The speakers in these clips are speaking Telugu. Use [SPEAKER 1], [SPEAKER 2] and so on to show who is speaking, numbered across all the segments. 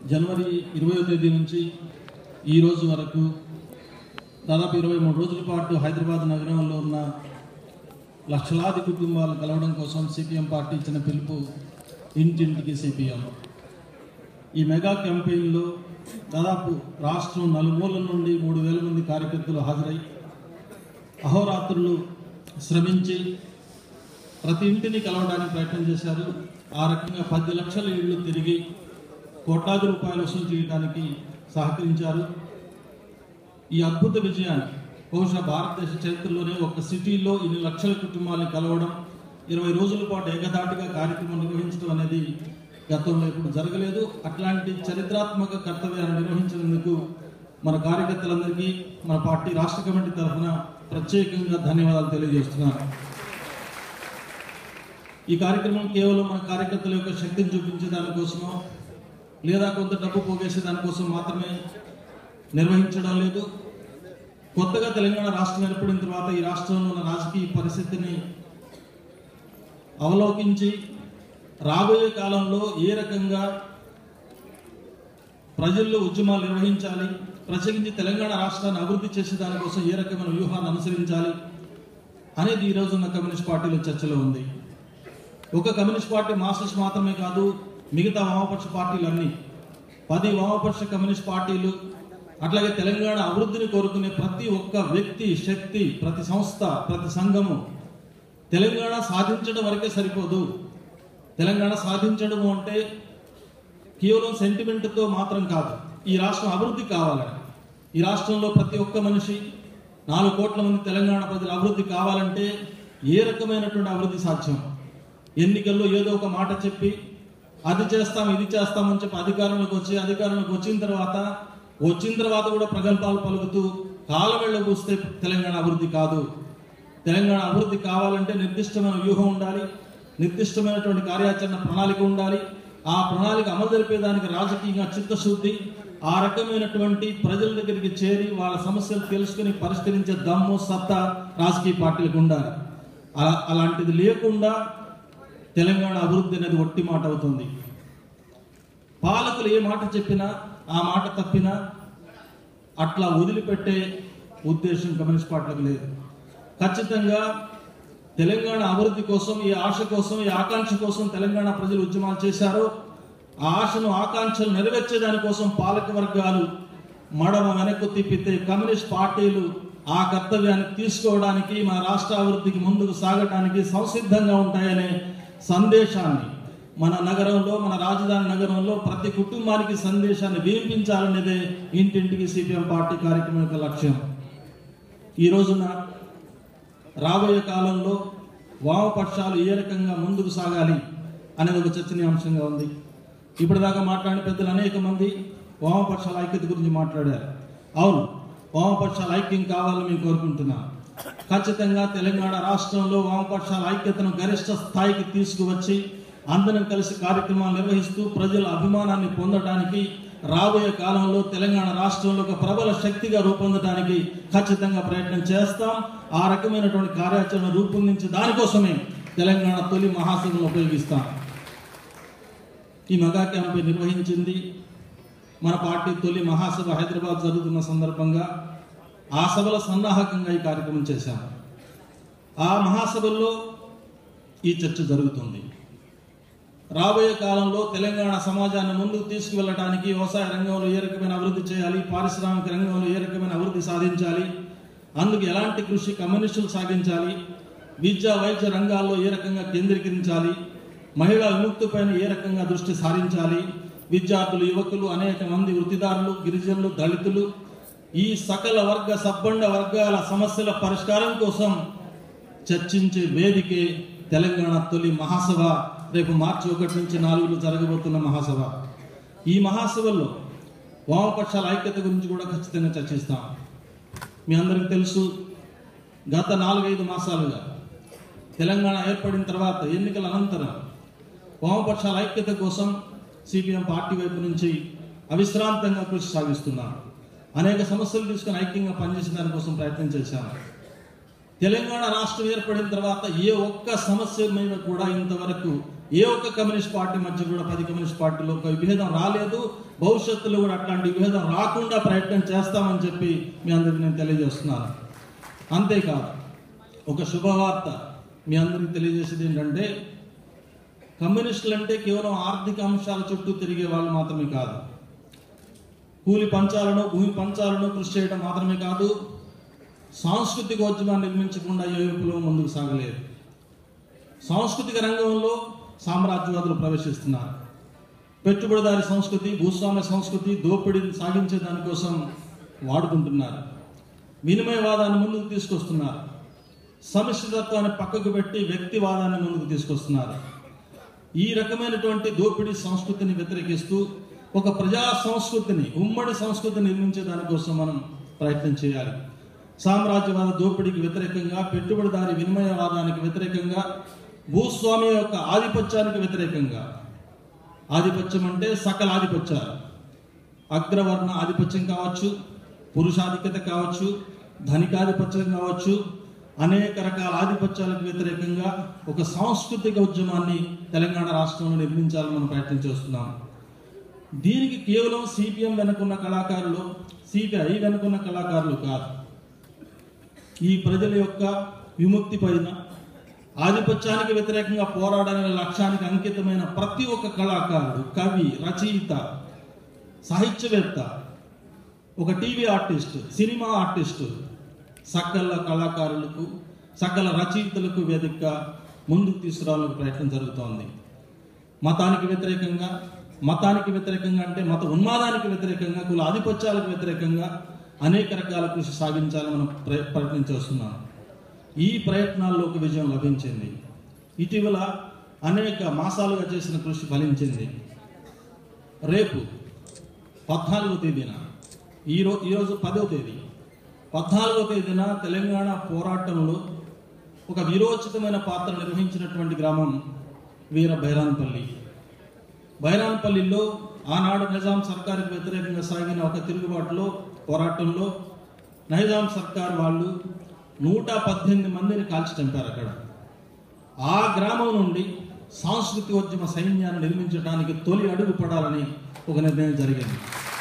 [SPEAKER 1] జనవరి ఇరవయో తేదీ నుంచి ఈ రోజు వరకు దాదాపు ఇరవై మూడు రోజుల పాటు హైదరాబాద్ నగరంలో ఉన్న లక్షలాది కుటుంబాలు కలవడం కోసం సిపిఎం పార్టీ ఇచ్చిన పిలుపు ఇంటింటికి సిపిఎం ఈ మెగా క్యాంపెయిన్లో దాదాపు రాష్ట్రం నలుమూలల నుండి మూడు వేల మంది కార్యకర్తలు హాజరై అహోరాత్రులు శ్రమించి ప్రతి ఇంటిని కలవడానికి ప్రయత్నం చేశారు ఆ రకంగా పది లక్షల ఇళ్ళు తిరిగి కోట్లాది రూపాయలు వసూలు చేయడానికి సహకరించారు ఈ అద్భుత విజయాన్ని బహుశా భారతదేశ చరిత్రలోనే ఒక సిటీలో ఇన్ని లక్షల కుటుంబాలను కలవడం ఇరవై రోజుల పాటు ఏకధాటిగా కార్యక్రమం నిర్వహించడం అనేది గతంలో ఇప్పుడు జరగలేదు అట్లాంటి చరిత్రాత్మక కర్తవ్యాన్ని నిర్వహించినందుకు మన కార్యకర్తలందరికీ మన పార్టీ రాష్ట్ర కమిటీ తరఫున ప్రత్యేకంగా ధన్యవాదాలు తెలియజేస్తున్నాను ఈ కార్యక్రమం కేవలం మన కార్యకర్తల యొక్క శక్తిని చూపించే దానికోసమో లేదా కొంత డబ్బు పోగేసే దానికోసం మాత్రమే నిర్వహించడం లేదు కొత్తగా తెలంగాణ రాష్ట్రం ఏర్పడిన తర్వాత ఈ రాష్ట్రంలో ఉన్న రాజకీయ పరిస్థితిని అవలోకించి రాబోయే కాలంలో ఏ రకంగా ప్రజల్లో ఉద్యమాలు నిర్వహించాలి ప్రత్యేకించి తెలంగాణ రాష్ట్రాన్ని అభివృద్ధి చేసే దానికోసం ఏ రకమైన వ్యూహాన్ని అనుసరించాలి అనేది ఈ రోజున్న కమ్యూనిస్ట్ పార్టీలో చర్చలో ఉంది ఒక కమ్యూనిస్ట్ పార్టీ మాస్టర్స్ మాత్రమే కాదు మిగతా వామపక్ష పార్టీలన్నీ పది వామపక్ష కమ్యూనిస్ట్ పార్టీలు అట్లాగే తెలంగాణ అభివృద్ధిని కోరుకునే ప్రతి ఒక్క వ్యక్తి శక్తి ప్రతి సంస్థ ప్రతి సంఘము తెలంగాణ సాధించడం వరకే సరిపోదు తెలంగాణ సాధించడం అంటే కేవలం సెంటిమెంట్తో మాత్రం కాదు ఈ రాష్ట్రం అభివృద్ధి కావాలని ఈ రాష్ట్రంలో ప్రతి ఒక్క మనిషి నాలుగు కోట్ల మంది తెలంగాణ ప్రజల అభివృద్ధి కావాలంటే ఏ రకమైనటువంటి అభివృద్ధి సాధ్యం ఎన్నికల్లో ఏదో ఒక మాట చెప్పి అది చేస్తాం ఇది చేస్తామని చెప్పి అధికారంలోకి వచ్చి అధికారంలోకి వచ్చిన తర్వాత వచ్చిన తర్వాత కూడా ప్రగల్భాలు పలుకుతూ కాలవెళ్ళ కూస్తే తెలంగాణ అభివృద్ధి కాదు తెలంగాణ అభివృద్ధి కావాలంటే నిర్దిష్టమైన వ్యూహం ఉండాలి నిర్దిష్టమైనటువంటి కార్యాచరణ ప్రణాళిక ఉండాలి ఆ ప్రణాళిక అమలు జరిపేదానికి రాజకీయంగా చిత్తశుద్ధి ఆ రకమైనటువంటి ప్రజల దగ్గరికి చేరి వాళ్ళ సమస్యలు తెలుసుకుని పరిష్కరించే దమ్ము సత్తా రాజకీయ పార్టీలకు ఉండాలి అలా అలాంటిది లేకుండా తెలంగాణ అభివృద్ధి అనేది ఒట్టి మాట అవుతుంది పాలకులు ఏ మాట చెప్పినా ఆ మాట తప్పినా అట్లా వదిలిపెట్టే ఉద్దేశం కమ్యూనిస్ట్ పార్టీలకు లేదు ఖచ్చితంగా తెలంగాణ అభివృద్ధి కోసం ఈ ఆశ కోసం ఈ ఆకాంక్ష కోసం తెలంగాణ ప్రజలు ఉద్యమాలు చేశారు ఆ ఆశను ఆకాంక్షలు నెరవేర్చే దానికోసం పాలక వర్గాలు మడమ వెనక్కు తిప్పితే కమ్యూనిస్ట్ పార్టీలు ఆ కర్తవ్యాన్ని తీసుకోవడానికి మన రాష్ట్ర అభివృద్ధికి ముందుకు సాగడానికి సంసిద్ధంగా ఉంటాయనే సందేశాన్ని మన నగరంలో మన రాజధాని నగరంలో ప్రతి కుటుంబానికి సందేశాన్ని వినిపించాలనేదే ఇంటింటికి సిపిఎం పార్టీ కార్యక్రమం యొక్క లక్ష్యం ఈ రోజున రాబోయే కాలంలో వామపక్షాలు ఏ రకంగా ముందుకు సాగాలి అనేది ఒక చర్చనీయాంశంగా ఉంది ఇప్పటిదాకా మాట్లాడిన పెద్దలు అనేక మంది వామపక్షాల ఐక్యత గురించి మాట్లాడారు అవును వామపక్షాల ఐక్యం కావాలని మేము కోరుకుంటున్నాం ఖచ్చితంగా తెలంగాణ రాష్ట్రంలో వామపక్షాల ఐక్యతను గరిష్ట స్థాయికి తీసుకువచ్చి అందరం కలిసి కార్యక్రమాలు నిర్వహిస్తూ ప్రజల అభిమానాన్ని పొందడానికి రాబోయే కాలంలో తెలంగాణ రాష్ట్రంలో ఒక ప్రబల శక్తిగా రూపొందడానికి ఖచ్చితంగా ప్రయత్నం చేస్తాం ఆ రకమైనటువంటి కార్యాచరణ రూపొందించి దానికోసమే తెలంగాణ తొలి మహాసభను ఉపయోగిస్తాం ఈ మెగా క్యాంపెయిన్ నిర్వహించింది మన పార్టీ తొలి మహాసభ హైదరాబాద్ జరుగుతున్న సందర్భంగా ఆ సభల సన్నాహకంగా ఈ కార్యక్రమం చేశాం ఆ మహాసభల్లో ఈ చర్చ జరుగుతుంది రాబోయే కాలంలో తెలంగాణ సమాజాన్ని ముందుకు తీసుకువెళ్ళడానికి వ్యవసాయ రంగంలో ఏ రకమైన అభివృద్ధి చేయాలి పారిశ్రామిక రంగంలో ఏ రకమైన అభివృద్ధి సాధించాలి అందుకు ఎలాంటి కృషి కమ్యూనిస్టులు సాగించాలి విద్యా వైద్య రంగాల్లో ఏ రకంగా కేంద్రీకరించాలి మహిళా విముక్తిపైన ఏ రకంగా దృష్టి సారించాలి విద్యార్థులు యువకులు అనేక మంది వృత్తిదారులు గిరిజనులు దళితులు ఈ సకల వర్గ సబ్బండ వర్గాల సమస్యల పరిష్కారం కోసం చర్చించే వేదికే తెలంగాణ తొలి మహాసభ రేపు మార్చి ఒకటి నుంచి నాలుగులో జరగబోతున్న మహాసభ ఈ మహాసభలో వామపక్షాల ఐక్యత గురించి కూడా ఖచ్చితంగా చర్చిస్తాం మీ అందరికి తెలుసు గత నాలుగైదు మాసాలుగా తెలంగాణ ఏర్పడిన తర్వాత ఎన్నికల అనంతరం వామపక్షాల ఐక్యత కోసం సిపిఎం పార్టీ వైపు నుంచి అవిశ్రాంతంగా కృషి సాగిస్తున్నాం అనేక సమస్యలు తీసుకుని ఐక్యంగా పనిచేసే దానికోసం ప్రయత్నం చేశాను తెలంగాణ రాష్ట్రం ఏర్పడిన తర్వాత ఏ ఒక్క సమస్య మీద కూడా ఇంతవరకు ఏ ఒక్క కమ్యూనిస్ట్ పార్టీ మధ్య కూడా పది కమ్యూనిస్ట్ పార్టీలో ఒక విభేదం రాలేదు భవిష్యత్తులో కూడా అట్లాంటి విభేదం రాకుండా ప్రయత్నం చేస్తామని చెప్పి మీ అందరికీ నేను తెలియజేస్తున్నాను అంతేకాదు ఒక శుభవార్త మీ అందరికీ తెలియజేసేది ఏంటంటే కమ్యూనిస్టులు అంటే కేవలం ఆర్థిక అంశాల చుట్టూ తిరిగే వాళ్ళు మాత్రమే కాదు కూలి పంచాలను భూమి పంచాలను కృషి చేయడం మాత్రమే కాదు సాంస్కృతిక ఉద్యమాన్ని నిర్మించకుండా ఏ విప్లవం ముందుకు సాగలేదు సాంస్కృతిక రంగంలో సామ్రాజ్యవాదులు ప్రవేశిస్తున్నారు పెట్టుబడిదారి సంస్కృతి భూస్వామ్య సంస్కృతి దోపిడీని సాగించే దానికోసం వాడుకుంటున్నారు వినిమయవాదాన్ని ముందుకు తీసుకొస్తున్నారు సమిష్టితత్వాన్ని పక్కకు పెట్టి వ్యక్తివాదాన్ని ముందుకు తీసుకొస్తున్నారు ఈ రకమైనటువంటి దోపిడీ సంస్కృతిని వ్యతిరేకిస్తూ ఒక ప్రజా సంస్కృతిని ఉమ్మడి సంస్కృతిని నిర్మించే దానికోసం మనం ప్రయత్నం చేయాలి సామ్రాజ్యవాద దోపిడీకి వ్యతిరేకంగా పెట్టుబడిదారి వినిమయవాదానికి వ్యతిరేకంగా భూస్వామ్య యొక్క ఆధిపత్యానికి వ్యతిరేకంగా ఆధిపత్యం అంటే సకల ఆధిపత్యాలు అగ్రవర్ణ ఆధిపత్యం కావచ్చు పురుషాధిక్యత కావచ్చు ధనికాధిపత్యం కావచ్చు అనేక రకాల ఆధిపత్యాలకు వ్యతిరేకంగా ఒక సాంస్కృతిక ఉద్యమాన్ని తెలంగాణ రాష్ట్రంలో నిర్మించాలని మనం ప్రయత్నం చేస్తున్నాం దీనికి కేవలం సిపిఎం వెనుకున్న కళాకారులు సిపిఐ వెనుకున్న కళాకారులు కాదు ఈ ప్రజల యొక్క విముక్తి పైన ఆధిపత్యానికి వ్యతిరేకంగా పోరాడాలనే లక్ష్యానికి అంకితమైన ప్రతి ఒక్క కళాకారుడు కవి రచయిత సాహిత్యవేత్త ఒక టీవీ ఆర్టిస్ట్ సినిమా ఆర్టిస్ట్ సకల కళాకారులకు సకల రచయితలకు వేదికగా ముందుకు తీసుకురావాలని ప్రయత్నం జరుగుతోంది మతానికి వ్యతిరేకంగా మతానికి వ్యతిరేకంగా అంటే మత ఉన్మాదానికి వ్యతిరేకంగా కుల ఆధిపత్యాలకు వ్యతిరేకంగా అనేక రకాల కృషి సాగించాలని మనం ప్రయ- ప్రయత్నం చేస్తున్నాం ఈ ప్రయత్నాల్లో ఒక విజయం లభించింది ఇటీవల అనేక మాసాలుగా చేసిన కృషి ఫలించింది రేపు పద్నాలుగో తేదీన ఈరో ఈరోజు పదో తేదీ పద్నాలుగో తేదీన తెలంగాణ పోరాటంలో ఒక వీరోచితమైన పాత్ర నిర్వహించినటువంటి గ్రామం వీర బైరాన్పల్లి బైరాన్పల్లిలో ఆనాడు నిజాం సర్కారుకు వ్యతిరేకంగా సాగిన ఒక తిరుగుబాటులో పోరాటంలో నైజాం సర్కార్ వాళ్ళు నూట పద్దెనిమిది మందిని కాల్చి చంపారు అక్కడ ఆ గ్రామం నుండి సాంస్కృతికోద్యమ సైన్యాన్ని నిర్మించడానికి తొలి అడుగు పడాలని ఒక నిర్ణయం జరిగింది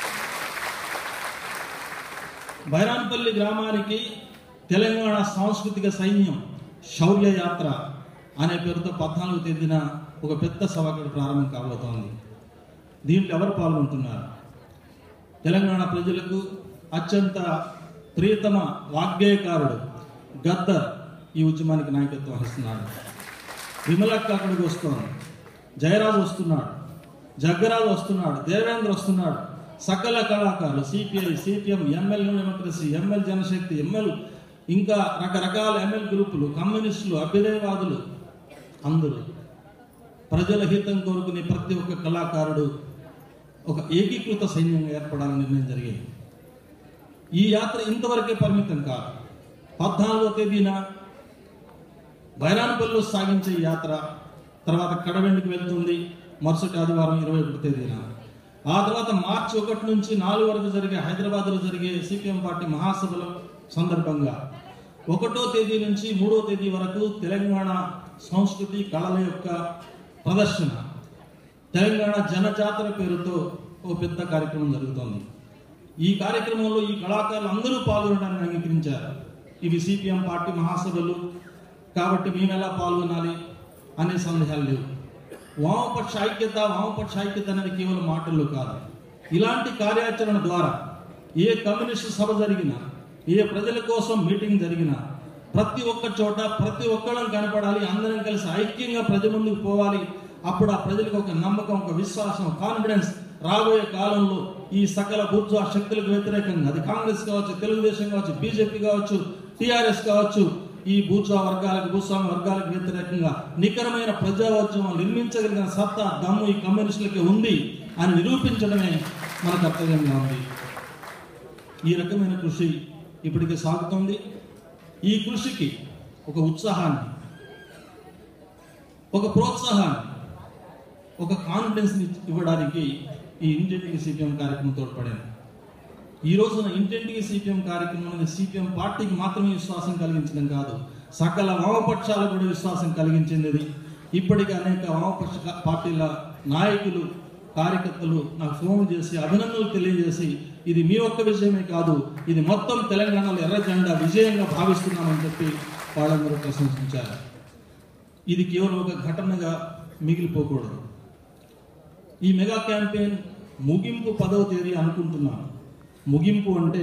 [SPEAKER 1] బైరాన్పల్లి గ్రామానికి తెలంగాణ సాంస్కృతిక సైన్యం శౌర్య యాత్ర అనే పేరుతో పద్నాలుగు తేదీన ఒక పెద్ద సభ అక్కడ ప్రారంభం కాబోతోంది దీంట్లో ఎవరు పాల్గొంటున్నారు తెలంగాణ ప్రజలకు అత్యంత ప్రియతమ వాగ్గేయకారుడు గద్దర్ ఈ ఉద్యమానికి నాయకత్వం వహిస్తున్నాడు విమలక్క అక్కడికి వస్తోంది జయరాజు వస్తున్నాడు జగ్గరాజు వస్తున్నాడు దేవేంద్ర వస్తున్నాడు సకల కళాకారులు CPI CPM ML democracy ML Janashakti ML ఇంకా రకరకాల ఎంఎల్ గ్రూపులు కమ్యూనిస్టులు అభ్యుదయవాదులు అందరూ ప్రజల హితం కోరుకునే ప్రతి ఒక్క కళాకారుడు ఒక ఏకీకృత సైన్యంగా ఏర్పడాలని నిర్ణయం జరిగింది ఈ యాత్ర ఇంతవరకే పరిమితం కాదు పద్నాలుగో తేదీన బైరాన్పల్లిలో సాగించే ఈ యాత్ర తర్వాత కడవెండికి వెళ్తుంది మరుసటి ఆదివారం ఇరవై ఒకటి తేదీన ఆ తర్వాత మార్చి ఒకటి నుంచి నాలుగు వరకు జరిగే హైదరాబాద్లో జరిగే సిపిఎం పార్టీ మహాసభల సందర్భంగా ఒకటో తేదీ నుంచి మూడో తేదీ వరకు తెలంగాణ సంస్కృతి కళల యొక్క ప్రదర్శన తెలంగాణ జనజాతర పేరుతో ఓ పెద్ద కార్యక్రమం జరుగుతోంది ఈ కార్యక్రమంలో ఈ కళాకారులు అందరూ పాల్గొనడానికి అంగీకరించారు ఇవి సిపిఎం పార్టీ మహాసభలు కాబట్టి మేము ఎలా పాల్గొనాలి అనే సందేహాలు లేవు వామపక్ష ఐక్యత వామపక్ష ఐక్యత అనేది కేవలం మాటల్లో కాదు ఇలాంటి కార్యాచరణ ద్వారా ఏ కమ్యూనిస్టు సభ జరిగినా ఏ ప్రజల కోసం మీటింగ్ జరిగినా ప్రతి ఒక్క చోట ప్రతి ఒక్కళ్ళం కనపడాలి అందరం కలిసి ఐక్యంగా ప్రజల ముందుకు పోవాలి అప్పుడు ఆ ప్రజలకు ఒక నమ్మకం ఒక విశ్వాసం కాన్ఫిడెన్స్ రాబోయే కాలంలో ఈ సకల బుర్జా శక్తులకు వ్యతిరేకంగా అది కాంగ్రెస్ కావచ్చు తెలుగుదేశం కావచ్చు బీజేపీ కావచ్చు టిఆర్ఎస్ కావచ్చు ఈ బూర్జా వర్గాలకు భూస్వామి వర్గాలకు వ్యతిరేకంగా నికరమైన ప్రజావోద్యమం నిర్మించగలిగిన సత్తా దమ్ము ఈ కమ్యూనిస్టులకి ఉంది అని నిరూపించడమే మన కర్తవ్యంగా ఉంది ఈ రకమైన కృషి ఇప్పటికే సాగుతోంది ఈ కృషికి ఒక ఉత్సాహాన్ని ఒక ప్రోత్సాహాన్ని ఒక కాన్ఫిడెన్స్ ఇవ్వడానికి ఈ ఇంటింటికి సిపిఎం కార్యక్రమం తోడ్పడింది ఈ రోజున ఇంటింటికి సిపిఎం కార్యక్రమం అనేది సిపిఎం పార్టీకి మాత్రమే విశ్వాసం కలిగించడం కాదు సకల వామపక్షాలకు కూడా విశ్వాసం కలిగించింది ఇది ఇప్పటికీ అనేక వామపక్ష పార్టీల నాయకులు కార్యకర్తలు నాకు ఫోన్ చేసి అభినందనలు తెలియజేసి ఇది మీ ఒక్క విజయమే కాదు ఇది మొత్తం తెలంగాణలో ఎర్ర జెండా విజయంగా భావిస్తున్నామని చెప్పి వాళ్ళందరూ ప్రశంసించారు ఇది కేవలం ఒక ఘటనగా మిగిలిపోకూడదు ఈ మెగా క్యాంపెయిన్ ముగింపు పదవ తేదీ అనుకుంటున్నాను ముగింపు అంటే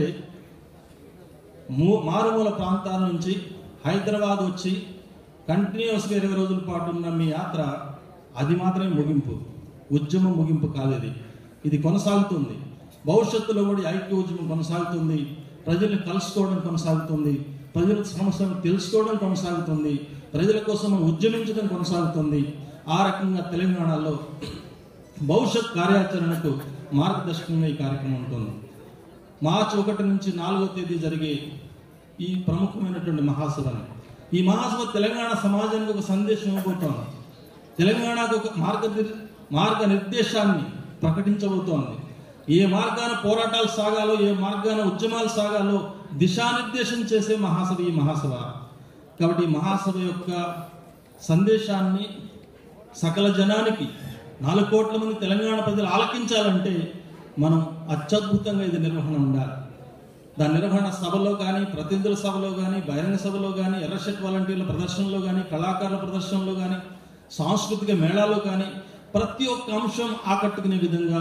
[SPEAKER 1] మూ- మారుమూల ప్రాంతాల నుంచి హైదరాబాద్ వచ్చి కంటిన్యూస్గా ఇరవై రోజుల పాటు ఉన్న మీ యాత్ర అది మాత్రమే ముగింపు ఉద్యమం ముగింపు కాదు ఇది ఇది కొనసాగుతుంది భవిష్యత్తులో కూడా ఈ ఐక్య ఉద్యమం కొనసాగుతుంది ప్రజల్ని కలుసుకోవడం కొనసాగుతుంది ప్రజల సమస్యలను తెలుసుకోవడం కొనసాగుతుంది ప్రజల కోసం మనం ఉద్యమించడం కొనసాగుతుంది ఆ రకంగా తెలంగాణలో భవిష్యత్ కార్యాచరణకు మార్గదర్శకంగా ఈ కార్యక్రమం ఉంటుంది మార్చి ఒకటి నుంచి నాలుగో తేదీ జరిగే ఈ ప్రముఖమైనటువంటి మహాసభని ఈ మహాసభ తెలంగాణ సమాజానికి ఒక సందేశం ఇవ్వబోతోంది తెలంగాణకు ఒక మార్గ మార్గ నిర్దేశాన్ని ప్రకటించబోతోంది ఏ మార్గాన పోరాటాలు సాగాలో ఏ మార్గాన ఉద్యమాలు సాగాలో దిశానిర్దేశం చేసే మహాసభ ఈ మహాసభ కాబట్టి ఈ మహాసభ యొక్క సందేశాన్ని సకల జనానికి నాలుగు కోట్ల మంది తెలంగాణ ప్రజలు ఆలకించాలంటే మనం అత్యద్భుతంగా ఇది నిర్వహణ ఉండాలి దాని నిర్వహణ సభలో కానీ ప్రతినిధుల సభలో కానీ బహిరంగ సభలో కానీ ఎర్రషెట్ వాలంటీర్ల ప్రదర్శనలో కానీ కళాకారుల ప్రదర్శనలో కానీ సాంస్కృతిక మేళాలో కానీ ప్రతి ఒక్క అంశం ఆకట్టుకునే విధంగా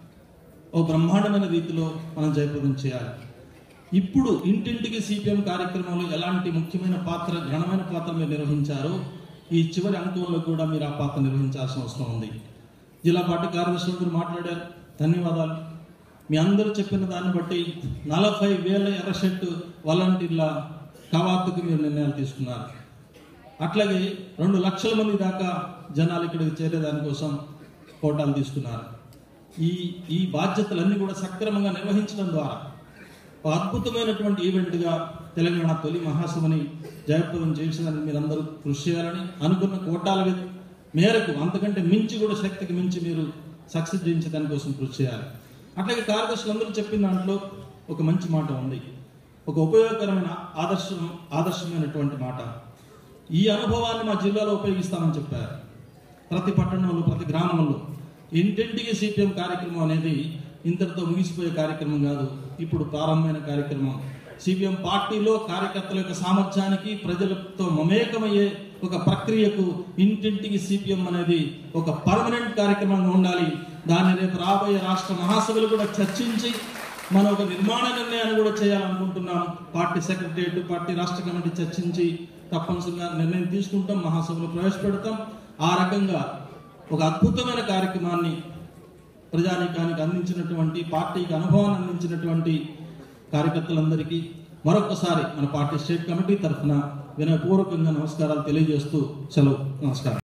[SPEAKER 1] ఓ బ్రహ్మాండమైన రీతిలో మనం జయప్రదం చేయాలి ఇప్పుడు ఇంటింటికి సిపిఎం కార్యక్రమంలో ఎలాంటి ముఖ్యమైన పాత్ర ఘనమైన పాత్ర మీరు నిర్వహించారో ఈ చివరి అంకంలో కూడా మీరు ఆ పాత్ర నిర్వహించాల్సిన అవసరం ఉంది జిల్లా పార్టీ కార్యదర్శులు మాట్లాడారు ధన్యవాదాలు మీ అందరూ చెప్పిన దాన్ని బట్టి నలభై వేల ఎర్రషెట్ వాలంటీర్ల కవాతుకు మీరు నిర్ణయాలు తీసుకున్నారు అట్లాగే రెండు లక్షల మంది దాకా జనాలు ఇక్కడికి చేరే దానికోసం కోటాలు తీసుకున్నారు ఈ ఈ బాధ్యతలన్నీ కూడా సక్రమంగా నిర్వహించడం ద్వారా ఒక అద్భుతమైనటువంటి ఈవెంట్గా తెలంగాణ తొలి మహాసభని జయప్రదం చేసేదానికి మీరందరూ కృషి చేయాలని అనుకున్న కోటాల వి- మేరకు అంతకంటే మించి కూడా శక్తికి మించి మీరు సక్సెస్ చేయించే దానికోసం కృషి చేయాలి అట్లాగే కార్యదర్శులందరూ చెప్పిన దాంట్లో ఒక మంచి మాట ఉంది ఒక ఉపయోగకరమైన ఆదర్శం ఆదర్శమైనటువంటి మాట ఈ అనుభవాన్ని మా జిల్లాలో ఉపయోగిస్తామని చెప్పారు ప్రతి పట్టణంలో ప్రతి గ్రామంలో ఇంటింటికి సిపిఎం కార్యక్రమం అనేది ఇంతటితో ముగిసిపోయే కార్యక్రమం కాదు ఇప్పుడు ప్రారంభమైన కార్యక్రమం సిపిఎం పార్టీలో కార్యకర్తల యొక్క సామర్థ్యానికి ప్రజలతో మమేకమయ్యే ఒక ప్రక్రియకు ఇంటింటికి సిపిఎం అనేది ఒక పర్మనెంట్ కార్యక్రమంగా ఉండాలి దాన్ని రేపు రాబోయే రాష్ట్ర మహాసభలు కూడా చర్చించి మనం ఒక నిర్మాణ నిర్ణయాన్ని కూడా చేయాలనుకుంటున్నాం పార్టీ సెక్రటరియట్ పార్టీ రాష్ట్ర కమిటీ చర్చించి తప్పనిసరిగా నిర్ణయం తీసుకుంటాం మహాసభలో ప్రవేశపెడతాం ఆ రకంగా ఒక అద్భుతమైన కార్యక్రమాన్ని ప్రజానీకానికి అందించినటువంటి పార్టీకి అనుభవాన్ని అందించినటువంటి కార్యకర్తలందరికీ మరొకసారి మన పార్టీ స్టేట్ కమిటీ తరఫున వినయపూర్వకంగా నమస్కారాలు తెలియజేస్తూ సెలవు నమస్కారం